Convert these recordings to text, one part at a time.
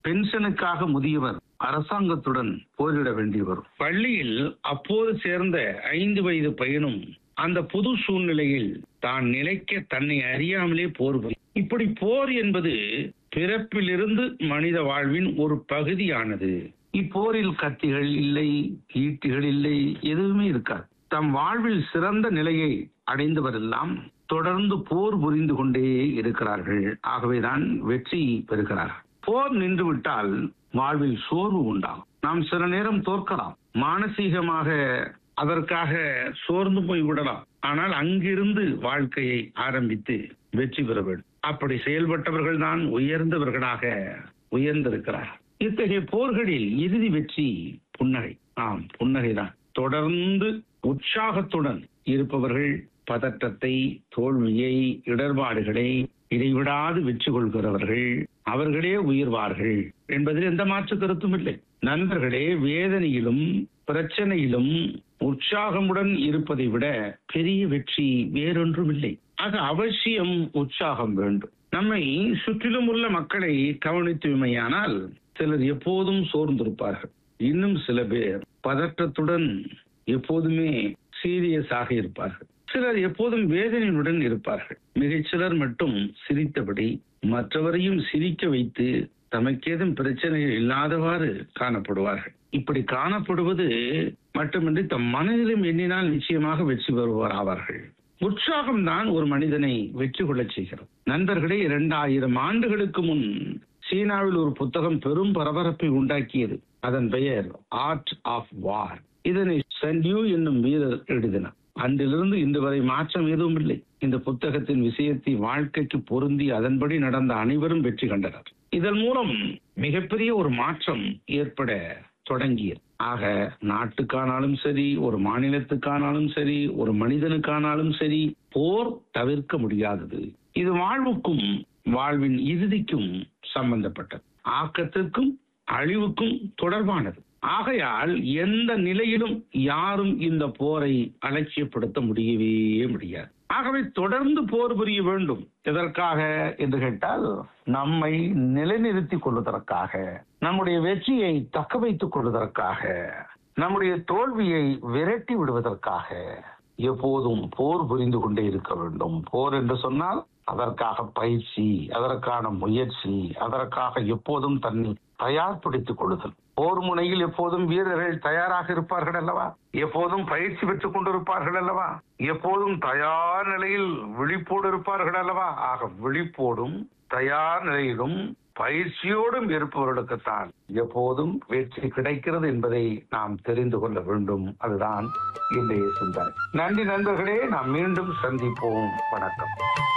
பென்ஷனுக்காக முதியவர் அரசாங்கத்துடன் போரிட வேண்டி வரும் பள்ளியில் அப்போது சேர்ந்த ஐந்து வயது பையனும் அந்த புது சூழ்நிலையில் தான் நிலைக்க தன்னை அறியாமலே போர் புரி- இப்படி போர் என்பது பிறப்பிலிருந்து மனித வாழ்வின் ஒரு பகுதியானது இப்போரில் கத்திகள் இல்லை ஈட்டிகள் இல்லை எதுவுமே இருக்காது தம் வாழ்வில் சிறந்த நிலையை அடைந்தவரெல்லாம் தொடர்ந்து போர் புரிந்து கொண்டே இருக்கிறார்கள் ஆகவேதான் வெற்றி பெறுகிறார்கள் போர் நின்றுவிட்டால் வாழ்வில் சோர்வு உண்டாகும் நாம் சில நேரம் தோற்கலாம் மானசீகமாக அதற்காக சோர்ந்து போய் விடலாம் ஆனால் அங்கிருந்து வாழ்க்கையை ஆரம்பித்து வெற்றி பெற வேண்டும் அப்படி செயல்பட்டவர்கள் தான் உயர்ந்தவர்களாக உயர்ந்திருக்கிறார் இத்தகைய போர்களில் இறுதி வெற்றி புன்னகை ஆம் புன்னகைதான் தொடர்ந்து உற்சாகத்துடன் இருப்பவர்கள் பதற்றத்தை தோல்வியை இடர்பாடுகளை இடைவிடாது வெற்றி கொள்கிறவர்கள் அவர்களே உயர்வார்கள் என்பதில் எந்த மாற்று கருத்தும் இல்லை நண்பர்களே வேதனையிலும் பிரச்சனையிலும் உற்சாகமுடன் இருப்பதை விட பெரிய வெற்றி வேறொன்றும் இல்லை ஆக அவசியம் உற்சாகம் வேண்டும் நம்மை சுற்றிலும் உள்ள மக்களை கவனித்துமையானால் சிலர் எப்போதும் சோர்ந்திருப்பார்கள் இன்னும் சில பேர் பதற்றத்துடன் எப்போதுமே சீரியஸாக இருப்பார்கள் சிலர் எப்போதும் வேதனையுடன் இருப்பார்கள் மிகச் சிலர் மட்டும் சிரித்தபடி மற்றவரையும் சிரிக்க வைத்து தமக்கேதும் பிரச்சனைகள் இல்லாதவாறு காணப்படுவார்கள் இப்படி காணப்படுவது மட்டுமின்றி தம் மனதிலும் எண்ணினால் நிச்சயமாக வெற்றி பெறுவார் ஆவார்கள் உற்சாகம் தான் ஒரு மனிதனை வெற்றி கொள்ளச் செய்கிறது நண்பர்களே இரண்டாயிரம் ஆண்டுகளுக்கு முன் சீனாவில் ஒரு புத்தகம் பெரும் பரபரப்பை உண்டாக்கியது அதன் பெயர் ஆர்ட் ஆஃப் வார் இதனை சன்யூ என்னும் வீரர் எழுதினார் அன்றிலிருந்து இன்று வரை மாற்றம் எதுவும் இல்லை இந்த புத்தகத்தின் விஷயத்தை வாழ்க்கைக்கு பொருந்தி அதன்படி நடந்த அனைவரும் வெற்றி கண்டனர் இதன் மூலம் மிகப்பெரிய ஒரு மாற்றம் ஏற்பட தொடங்கியது ஆக நாட்டுக்கானாலும் சரி ஒரு மாநிலத்துக்கானாலும் சரி ஒரு மனிதனுக்கானாலும் சரி போர் தவிர்க்க முடியாதது இது வாழ்வுக்கும் வாழ்வின் இறுதிக்கும் சம்பந்தப்பட்டது ஆக்கத்திற்கும் அழிவுக்கும் தொடர்பானது ஆகையால் எந்த நிலையிலும் யாரும் இந்த போரை அலட்சியப்படுத்த முடியவே முடியாது ஆகவே தொடர்ந்து போர் புரிய வேண்டும் எதற்காக என்று கேட்டால் நம்மை நிலைநிறுத்திக் கொள்வதற்காக நம்முடைய வெற்றியை தக்க வைத்துக் கொள்வதற்காக நம்முடைய தோல்வியை விரட்டி விடுவதற்காக எப்போதும் போர் புரிந்து கொண்டே இருக்க வேண்டும் போர் என்று சொன்னால் அதற்காக பயிற்சி அதற்கான முயற்சி அதற்காக எப்போதும் தன்னை தயார்படுத்திக் கொள்ளுதல் போர் முனையில் எப்போதும் வீரர்கள் தயாராக இருப்பார்கள் அல்லவா எப்போதும் பயிற்சி பெற்றுக் கொண்டிருப்பார்கள் அல்லவா எப்போதும் தயார் நிலையில் விழிப்போடு இருப்பார்கள் அல்லவா ஆக விழிப்போடும் தயார் நிலையிலும் பயிற்சியோடும் இருப்பவர்களுக்குத்தான் எப்போதும் வெற்றி கிடைக்கிறது என்பதை நாம் தெரிந்து கொள்ள வேண்டும் அதுதான் இன்றைய சிந்தனை நன்றி நண்பர்களே நாம் மீண்டும் சந்திப்போம் வணக்கம்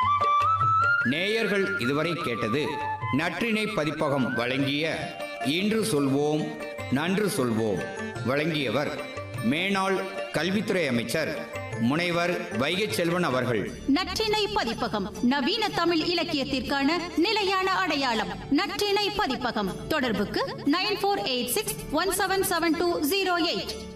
நேயர்கள் இதுவரை கேட்டது நற்றினை பதிப்பகம் வழங்கிய இன்று சொல்வோம் நன்று சொல்வோம் வழங்கியவர் மேனாள் கல்வித்துறை அமைச்சர் முனைவர் வைகை செல்வன் அவர்கள் நற்றினை பதிப்பகம் நவீன தமிழ் இலக்கியத்திற்கான நிலையான அடையாளம் நற்றினை பதிப்பகம் தொடர்புக்கு nine four eight six one seven seven two zero eight